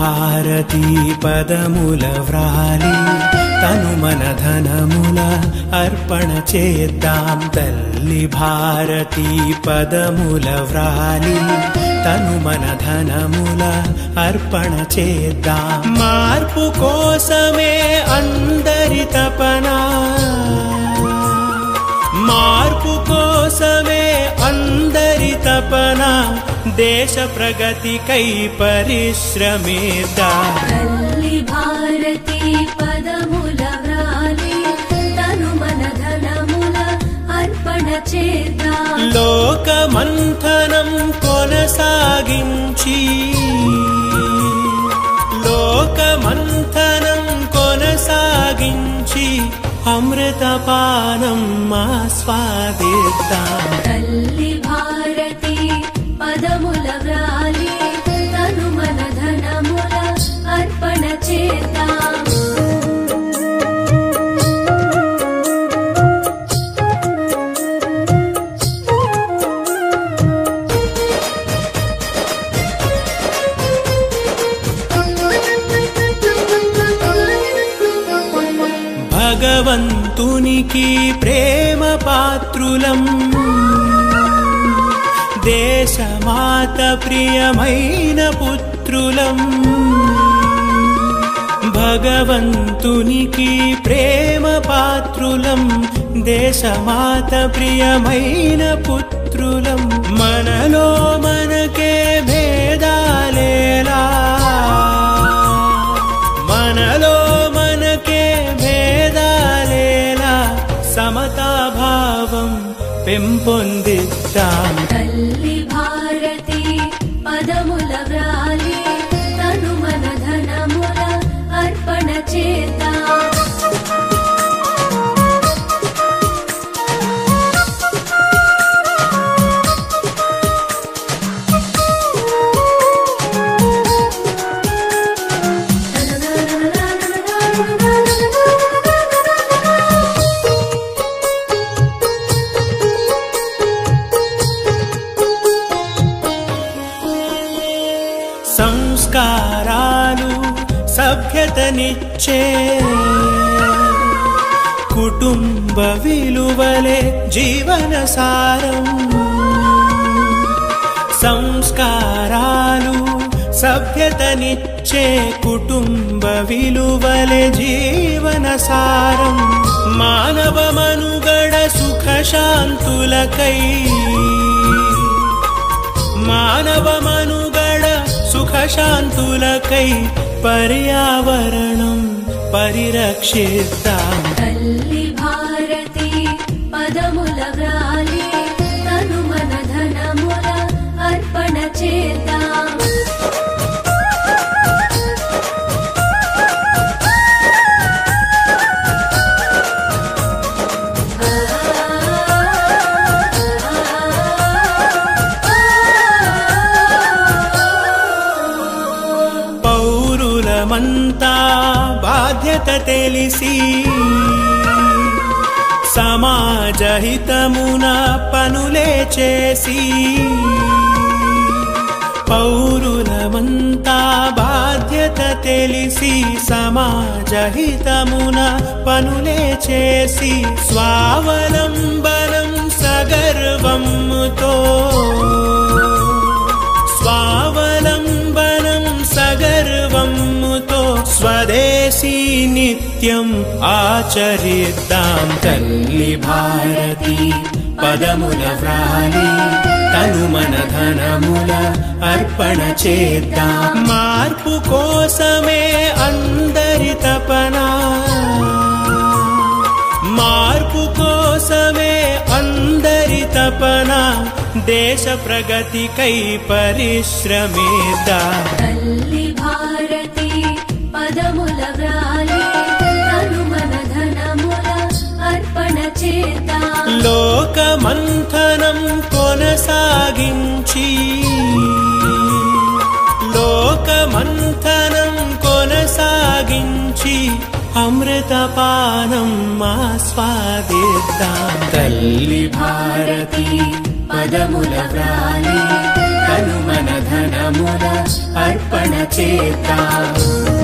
భారతి పదముల వ్రాలి తను మన ధనముల అర్పణ చేద్దాం తల్లి భారతి పదముల వ్రాలి తను మన ధనముల అర్పణ చేద్దాం మార్పు కోసమే అందరి తపనా మార్పు కోసమే అందరి తపన దేశ ప్రగతికై పరిశ్రమిద్దాం తల్లి భారతి పదముల వ్రాలి తను మన ధనముల అర్పణ చేద్దాం లోకమంథనం కొనసాగించి లోకమంథనం కొనసాగించి అమృతపానం ఆస్వాదిద్దాం తల్లి భారతి పదముల వ్రాలి తను మన ధనముల అర్పణ చేద్దాం భగవంతునికి ప్రేమ పాత్రులం దేశమాత ప్రియమైన పుత్రులం భగవంతునికి ప్రేమ పాత్రులం దేశమాత ప్రియమైన పుత్రులం మనలో మనకే భేదాలేలా మనలో మనకే భేదాలేలా సమతాభావం పెంపొందిద్దాం తల్లి భారతి పదముల వ్రాలి తను మన ధనముల అర్పణ చేద్దాం సంస్కారాలు సభ్యతనిచ్చే కుటుంబ విలువలే జీవన సారం సంస్కారాలు సభ్యతనిచ్చే కుటుంబ విలువలే జీవన సారం మానవ మనుగడ సుఖ శాంతులకై మానవ మనుగడ సుఖ శాంతులకై పర్యావరణం పరిరక్షిద్దాం తల్లి భారతి పదముల వ్రాలి తను మన ధనముల అర్పణ చేద్దాం పౌరులమంతా బాధ్యత తెలిసి సమాజ హితమున పనులే చేసి పౌరులమంతా బాధ్యత తెలిసి సమాజ హితమున పనులే చేసి స్వావలంబనం సగర్వముతో స్వావలంబనం సగర్వముతో స్వదేశీ నిత్యం ఆచరిద్దాం తల్లి భారతి పదముల వ్రాలి తను మన ధనముల అర్పణ చేద్దాం మార్పు కోసమే అందరి తపనా మార్పు కోసమే అందరి తపన దేశ ప్రగతికై పరిశ్రమిద్దాం తల్లి భారతి పదముల వ్రాలి తను మన ధనముల అర్పణ చేద్దాం లోకమంథనం కొనసాగించి లోకమంథనం కొనసాగించి అమృతపానం ఆస్వాదిద్దాం తల్లి భారతి పదముల వ్రాలి తను మన ధనముల అర్పణ చేద్దాం